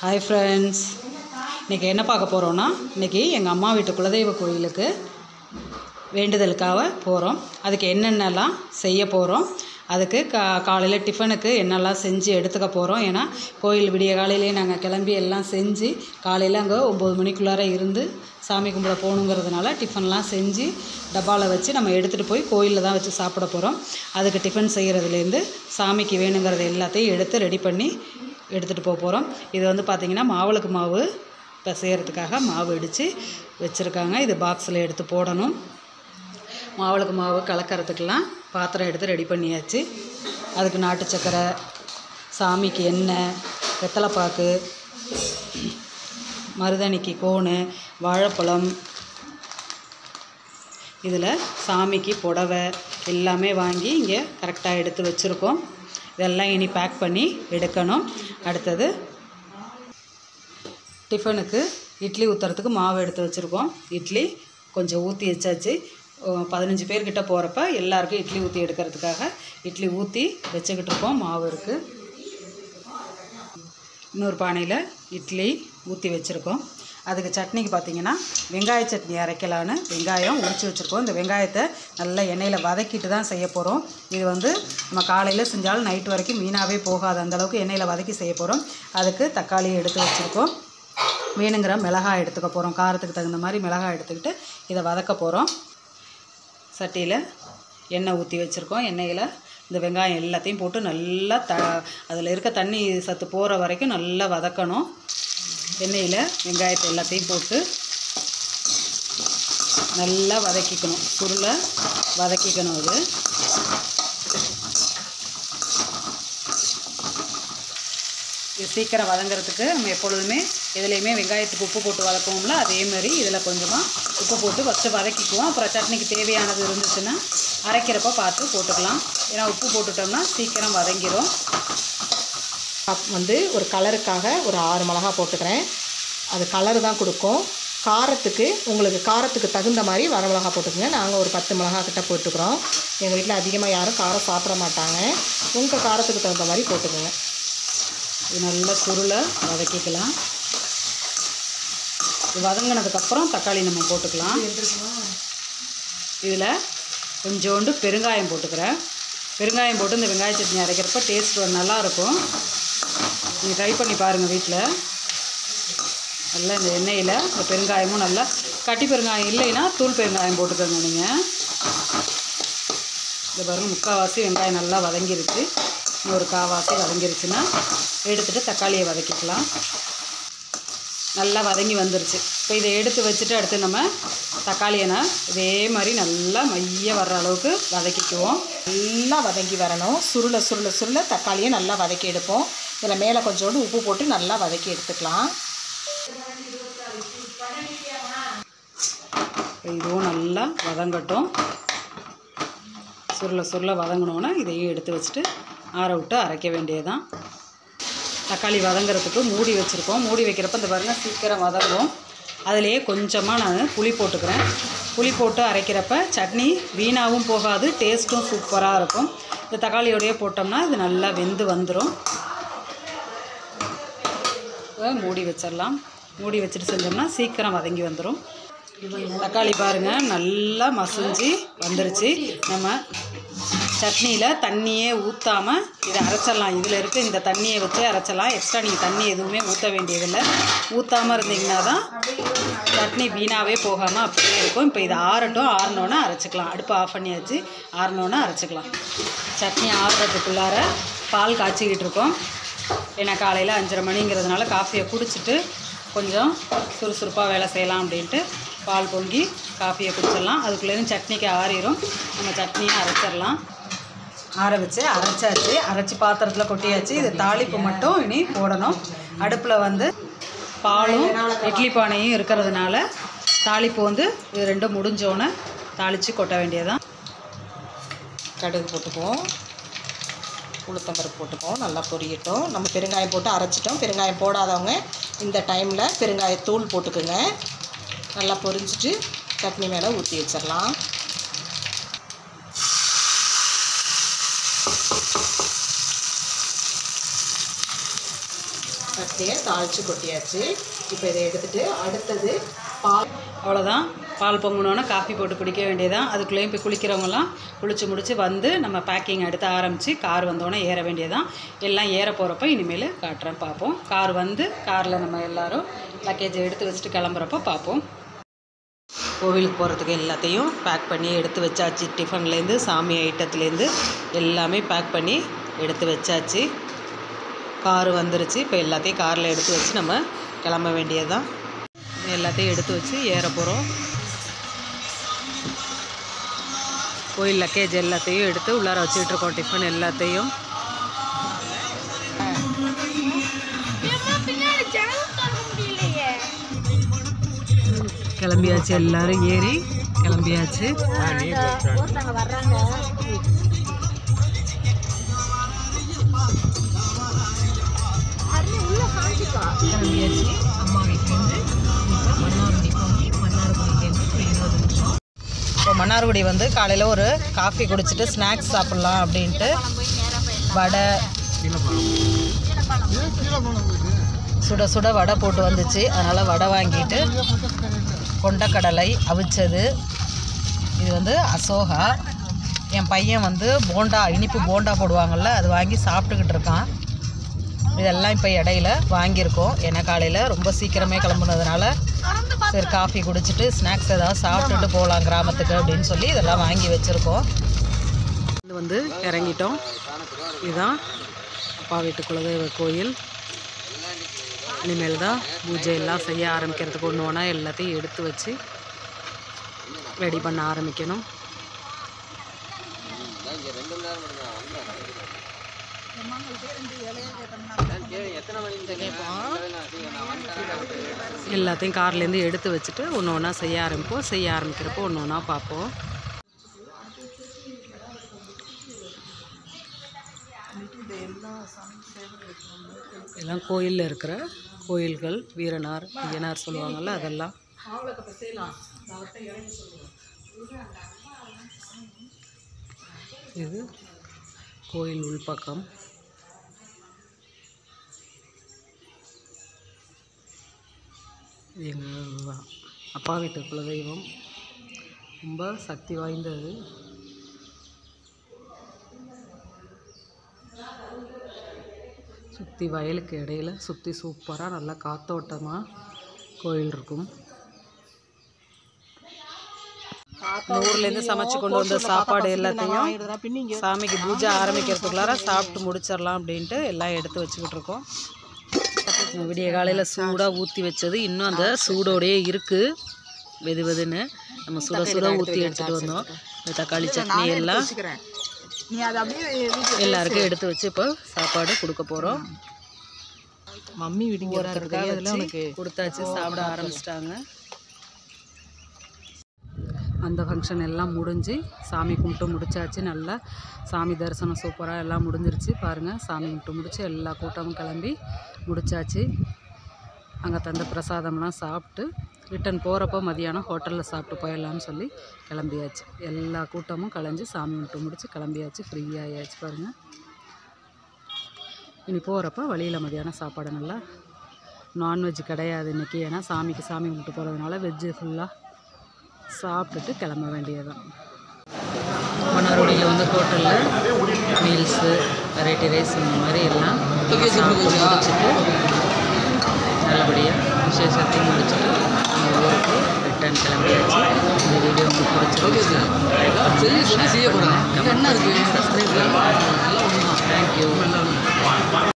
hi friends இன்றைக்கி என்ன பார்க்க போகிறோன்னா இன்றைக்கி எங்கள் அம்மா வீட்டு குலதெய்வ கோயிலுக்கு வேண்டுதலுக்காக போகிறோம் அதுக்கு என்னென்னலாம் செய்ய போகிறோம் அதுக்கு கா காலையில் டிஃபனுக்கு என்னெல்லாம் செஞ்சு எடுத்துக்க போகிறோம் ஏன்னா கோயில் விடிய காலையிலே நாங்கள் கிளம்பி எல்லாம் செஞ்சு காலையில் அங்கே ஒம்பது மணிக்குள்ளார இருந்து சாமி கும்பிட போகணுங்கிறதுனால டிஃபன்லாம் செஞ்சு டப்பாவில் வச்சு நம்ம எடுத்துகிட்டு போய் கோயிலில் தான் வச்சு சாப்பிட போகிறோம் அதுக்கு டிஃபன் செய்கிறதுலேருந்து சாமிக்கு வேணுங்கிறது எல்லாத்தையும் எடுத்து ரெடி பண்ணி எடுத்துகிட்டு போக போகிறோம் இது வந்து பார்த்திங்கன்னா மாவளுக்கு மாவு பிசையறதுக்காக மாவு இடித்து வச்சுருக்காங்க இது பாக்ஸில் எடுத்து போடணும் மாவளுக்கு மாவு கலக்கறதுக்கெல்லாம் பாத்திரம் எடுத்து ரெடி பண்ணியாச்சு அதுக்கு நாட்டு சக்கரை சாமிக்கு எண்ணெய் வெத்தலைப்பாக்கு மருதணிக்கு கோணு வாழைப்பழம் இதில் சாமிக்கு புடவை எல்லாமே வாங்கி இங்கே கரெக்டாக எடுத்து வச்சுருக்கோம் இதெல்லாம் இனி பேக் பண்ணி எடுக்கணும் அடுத்தது டிஃபனுக்கு இட்லி ஊற்றுறதுக்கு மாவு எடுத்து வச்சுருக்கோம் இட்லி கொஞ்சம் ஊற்றி வச்சாச்சு அஹ் பதினஞ்சு பேர்கிட்ட போகிறப்ப எல்லாருக்கும் இட்லி ஊற்றி எடுக்கிறதுக்காக இட்லி ஊற்றி வச்சுக்கிட்டு இருக்கோம் மாவு இருக்குது இன்னொரு பானையில் இட்லி ஊற்றி வச்சுருக்கோம் அதுக்கு சட்னிக்கு பார்த்தீங்கன்னா வெங்காய சட்னி அரைக்கலான்னு வெங்காயம் உரிச்சு வச்சுருக்கோம் இந்த வெங்காயத்தை நல்லா எண்ணெயில் வதக்கிட்டு தான் செய்ய போகிறோம் இது வந்து நம்ம காலையில் செஞ்சாலும் நைட் வரைக்கும் வீணாகவே போகாது அந்த அளவுக்கு எண்ணெயில் வதக்கி செய்ய போகிறோம் அதுக்கு தக்காளி எடுத்து வச்சுருக்கோம் வேணுங்கிற மிளகாய் எடுத்துக்க போகிறோம் காரத்துக்கு தகுந்த மாதிரி மிளகாய் எடுத்துக்கிட்டு இதை வதக்க போகிறோம் சட்டியில் எண்ணெய் ஊற்றி வச்சுருக்கோம் எண்ணெயில் இந்த வெங்காயம் எல்லாத்தையும் போட்டு நல்லா த அதில் இருக்க தண்ணி சத்து போகிற வரைக்கும் நல்லா வதக்கணும் எண்ணெயில் வெங்காயத்தை எல்லாத்தையும் போட்டு நல்லா வதக்கிக்கணும் சுருளை வதக்கிக்கணும் அது இது சீக்கிரம் வதங்குறதுக்கு நம்ம எப்பொழுதுமே எதுலேயுமே வெங்காயத்துக்கு உப்பு போட்டு வதக்குவோம்ல அதே மாதிரி இதில் கொஞ்சமாக உப்பு போட்டு ஃபஸ்ட்டு வதக்கிக்குவோம் அப்புறம் சட்னிக்கு தேவையானது இருந்துச்சுன்னா அரைக்கிறப்ப பார்த்து போட்டுக்கலாம் ஏன்னா உப்பு போட்டுட்டோம்னா சீக்கிரம் வதங்கிடும் அப் வந்து ஒரு கலருக்காக ஒரு ஆறு மிளகா போட்டுக்கிறேன் அது கலர் தான் கொடுக்கும் காரத்துக்கு உங்களுக்கு காரத்துக்கு தகுந்த மாதிரி வரமிளகா போட்டுக்கோங்க நாங்கள் ஒரு பத்து மிளகா கிட்ட போட்டுக்கிறோம் எங்கள் வீட்டில் அதிகமாக யாரும் காரம் சாப்பிட மாட்டாங்க உங்கள் காரத்துக்கு தகுந்த மாதிரி போட்டுக்கோங்க இது நல்லா சுருளை வதக்கிக்கலாம் இது வதங்கினதுக்கப்புறம் தக்காளி நம்ம போட்டுக்கலாம் இதில் கொஞ்சோண்டு பெருங்காயம் போட்டுக்கிறேன் பெருங்காயம் போட்டு இந்த வெங்காய சட்னி அரைக்கிறப்ப டேஸ்ட் நல்லா இருக்கும் நீங்கள் ட்ரை பண்ணி பாருங்கள் வீட்டில் நல்லா இந்த எண்ணெயில் இந்த பெருங்காயமும் நல்லா கட்டி பெருங்காயம் இல்லைன்னா தூள் பெருங்காயம் போட்டுக்கோங்க நீங்கள் இந்த பாருங்க முக்கால்வாசி வெங்காயம் நல்லா வதங்கிருச்சு இன்னொரு காவாசி வதங்கிருச்சுன்னா எடுத்துகிட்டு தக்காளியை வதக்கிக்கலாம் நல்லா வதங்கி வந்துருச்சு இப்போ இதை எடுத்து வச்சுட்டு அடுத்து நம்ம தக்காளியை நான் இதே மாதிரி நல்லா மைய வர்ற அளவுக்கு வதக்கிக்குவோம் நல்லா வதங்கி வரணும் சுருளை சுருளை சுருளை தக்காளியை நல்லா வதக்கி எடுப்போம் இதில் மேலே கொஞ்சோண்டு உப்பு போட்டு நல்லா வதக்கி எடுத்துக்கலாம் இப்போ இதுவும் நல்லா வதங்கட்டும் சுருள சுருள வதங்கினோன்னே இதையும் எடுத்து வச்சுட்டு ஆற விட்டு அரைக்க வேண்டியதுதான் தக்காளி வதங்குறதுக்கு மூடி வச்சுருக்கோம் மூடி வைக்கிறப்ப இந்த பாருங்கள் சீக்கிரம் வதங்கும் அதிலேயே கொஞ்சமாக நான் புளி போட்டுக்கிறேன் புளி போட்டு அரைக்கிறப்ப சட்னி வீணாகவும் போகாது டேஸ்ட்டும் சூப்பராக இருக்கும் இந்த தக்காளியோடையே போட்டோம்னா இது நல்லா வெந்து வந்துடும் இப்ப மூடி வச்சிடலாம் மூடி வச்சுட்டு செஞ்சோம்னா சீக்கிரம் வதங்கி வந்துடும் தக்காளி பாருங்கள் நல்லா மசிஞ்சு வந்துருச்சு நம்ம சட்னியில் தண்ணியே ஊற்றாமல் இதை அரைச்சிடலாம் இதில் இருக்க இந்த தண்ணியை வச்சு அரைச்சிடலாம் எக்ஸ்ட்ரா நீங்கள் தண்ணி எதுவுமே ஊற்ற வேண்டியதில்லை ஊற்றாமல் இருந்தீங்கன்னா தான் சட்னி வீணாகவே போகாமல் அப்படியே இருக்கும் இப்போ இது ஆறட்டும் ஆறினோன்னே அரைச்சிக்கலாம் அடுப்பு ஆஃப் பண்ணியாச்சு ஆறினோன்னே அரைச்சிக்கலாம் சட்னி ஆறுறதுக்குள்ளார பால் காய்ச்சிக்கிட்டு இருக்கோம் ஏன்னா காலையில் அஞ்சரை மணிங்கிறதுனால காஃபியை குடிச்சிட்டு கொஞ்சம் சுறுசுறுப்பாக வேலை செய்யலாம் அப்படின்ட்டு பால் பொங்கி காஃபியை குடிச்சிடலாம் அதுக்குள்ளேயும் சட்னிக்கு ஆறிடும் நம்ம சட்னியை அரைச்சிடலாம் ஆற வச்சு அரைச்சாச்சு அரைச்சி பாத்திரத்தில் கொட்டியாச்சு இது தாளிப்பு மட்டும் இனி போடணும் அடுப்பில் வந்து பாலும் இட்லி பானையும் இருக்கிறதுனால தாளிப்பு வந்து இது ரெண்டும் முடிஞ்சோன்னே தாளித்து கொட்ட வேண்டியதுதான் கடுகு போட்டுக்குவோம் உளுத்தம்பருப்பு போட்டுக்குவோம் நல்லா பொரியட்டும் நம்ம பெருங்காயம் போட்டு அரைச்சிட்டோம் பெருங்காயம் போடாதவங்க இந்த டைமில் பெருங்காயத்தூள் போட்டுக்குங்க நல்லா பொரிஞ்சிட்டு சட்னி மேலே ஊற்றி வச்சிடலாம் சட்னியை தாளித்து கொட்டியாச்சு இப்போ இதை எடுத்துட்டு அடுத்தது பால் அவ்வளோதான் பால் பொங்குனோன்னே காஃபி போட்டு குடிக்க வேண்டியதான் அதுக்குள்ளேயும் போய் குளிக்கிறவங்கலாம் குளிச்சு முடிச்சு வந்து நம்ம பேக்கிங் எடுத்து ஆரம்பித்து கார் வந்தோடனே ஏற வேண்டியதான் எல்லாம் ஏற போகிறப்ப இனிமேல் காட்டுறேன் பார்ப்போம் கார் வந்து காரில் நம்ம எல்லாரும் லக்கேஜை எடுத்து வச்சுட்டு கிளம்புறப்ப பார்ப்போம் கோவிலுக்கு போகிறதுக்கு எல்லாத்தையும் பேக் பண்ணி எடுத்து வச்சாச்சு டிஃபன்லேருந்து சாமி ஐட்டத்துலேருந்து எல்லாமே பேக் பண்ணி எடுத்து வச்சாச்சு கார் வந்துருச்சு இப்போ எல்லாத்தையும் காரில் எடுத்து வச்சு நம்ம கிளம்ப வேண்டியது தான் எல்லாத்தையும் எடுத்து வச்சு ஏற போகிறோம் கோயில் லக்கேஜ் எல்லாத்தையும் எடுத்து உள்ளார வச்சுக்கிட்டு இருக்கோம் டிஃபன் எல்லாத்தையும் கிளம்பியாச்சு எல்லாரும் ஏறி கிளம்பியாச்சு கிளம்பியாச்சு அம்மா வீட்டிலேருந்து இப்போ மன்னார்குடி போய் மன்னார்குடியிலேருந்து ஒரு இருபது நிமிஷம் இப்போ மன்னார்குடி வந்து காலையில் ஒரு காஃபி குடிச்சிட்டு ஸ்நாக்ஸ் சாப்பிட்லாம் அப்படின்ட்டு வடை சுட சுட வடை போட்டு வந்துச்சு அதனால் வடை வாங்கிட்டு கொண்டக்கடலை அவிச்சது இது வந்து அசோகா என் பையன் வந்து போண்டா இனிப்பு போண்டா போடுவாங்கள்ல அது வாங்கி சாப்பிட்டுக்கிட்டு இருக்கான் இதெல்லாம் இப்போ இடையில வாங்கியிருக்கோம் ஏன்னா காலையில் ரொம்ப சீக்கிரமே கிளம்புனதுனால சரி காஃபி குடிச்சிட்டு ஸ்நாக்ஸ் ஏதாவது சாப்பிட்டுட்டு போகலாம் கிராமத்துக்கு அப்படின்னு சொல்லி இதெல்லாம் வாங்கி வச்சுருக்கோம் இது வந்து இறங்கிட்டோம் இதுதான் அப்பா வீட்டு குலதெய்வ கோயில் இனிமேல் தான் பூஜை எல்லாம் செய்ய ஆரம்பிக்கிறதுக்கு ஒன்று ஒன்றா எல்லாத்தையும் எடுத்து வச்சு ரெடி பண்ண ஆரம்பிக்கணும் எல்லாத்தையும் கார்லேருந்து எடுத்து வச்சுட்டு ஒன்று ஒன்றா செய்ய ஆரம்பிப்போம் செய்ய ஆரம்பிக்கிறப்போ ஒன்று ஒன்றா பார்ப்போம் எல்லாம் கோயிலில் இருக்கிற கோயில்கள் வீரனார் ஐயனார் சொல்லுவாங்கள்ல அதெல்லாம் இது கோயில் உள்பக்கம் இது எங்கள் அப்பா வீட்டு குலதெய்வம் ரொம்ப சக்தி வாய்ந்தது சுற்றி வயலுக்கு இடையில சுற்றி சூப்பராக நல்லா காத்தோட்டமாக கோயில் இருக்கும் இந்த ஊர்லேருந்து சமைச்சு கொண்டு வந்த சாப்பாடு எல்லாத்தையும் சாமிக்கு பூஜை ஆரம்பிக்கிறதுக்குள்ளார சாப்பிட்டு முடிச்சிடலாம் அப்படின்ட்டு எல்லாம் எடுத்து வச்சுக்கிட்டு இருக்கோம் விடிய காலையில் சூடாக ஊற்றி வச்சது இன்னும் அந்த சூடோடையே இருக்குது வெது வெதுன்னு நம்ம சுட சுட ஊற்றி எடுத்துகிட்டு வந்தோம் இந்த தக்காளி சட்னி எல்லாம் நீ அதை அப்படியே எல்லாருக்கும் எடுத்து வச்சு இப்போ சாப்பாடு கொடுக்க போகிறோம் மம்மி வீட்டுக்கு ஊரா உனக்கு கொடுத்தாச்சு சாப்பிட ஆரம்பிச்சிட்டாங்க அந்த ஃபங்க்ஷன் எல்லாம் முடிஞ்சு சாமி கும்பிட்டு முடிச்சாச்சு நல்லா சாமி தரிசனம் சூப்பராக எல்லாம் முடிஞ்சிருச்சு பாருங்கள் சாமி கும்பிட்டு முடிச்சு எல்லா கூட்டமும் கிளம்பி முடிச்சாச்சு அங்கே தந்த பிரசாதம்லாம் சாப்பிட்டு ரிட்டன் போகிறப்போ மதியானம் ஹோட்டலில் சாப்பிட்டு போயிடலாம்னு சொல்லி கிளம்பியாச்சு எல்லா கூட்டமும் கலைஞ்சு சாமி கும்பிட்டு முடிச்சு கிளம்பியாச்சு ஃப்ரீயாகியாச்சு பாருங்கள் இனி போகிறப்ப வழியில் மதியானம் சாப்பாடு நல்லா நான்வெஜ் கிடையாது இன்றைக்கி ஏன்னா சாமிக்கு சாமி கும்பிட்டு போகிறதுனால வெஜ்ஜு ஃபுல்லாக சாப்பிட்டுட்டு கிளம்ப வேண்டியதுதான் மன்னார்குடியில் வந்து ஹோட்டலில் மீல்ஸு வெரைட்டி ரைஸ் இந்த மாதிரி எல்லாம் சாப்பிட்டு முடிச்சுட்டு நல்லபடியாக விசேஷத்தையும் முடிச்சுட்டு நம்ம ஊருக்கு ரிட்டர்ன் கிளம்பியாச்சு இந்த வீடியோ உங்களுக்கு பிடிச்சிருந்துச்சு சப்ஸ்கிரைப் பண்ணுங்கள் தேங்க்யூ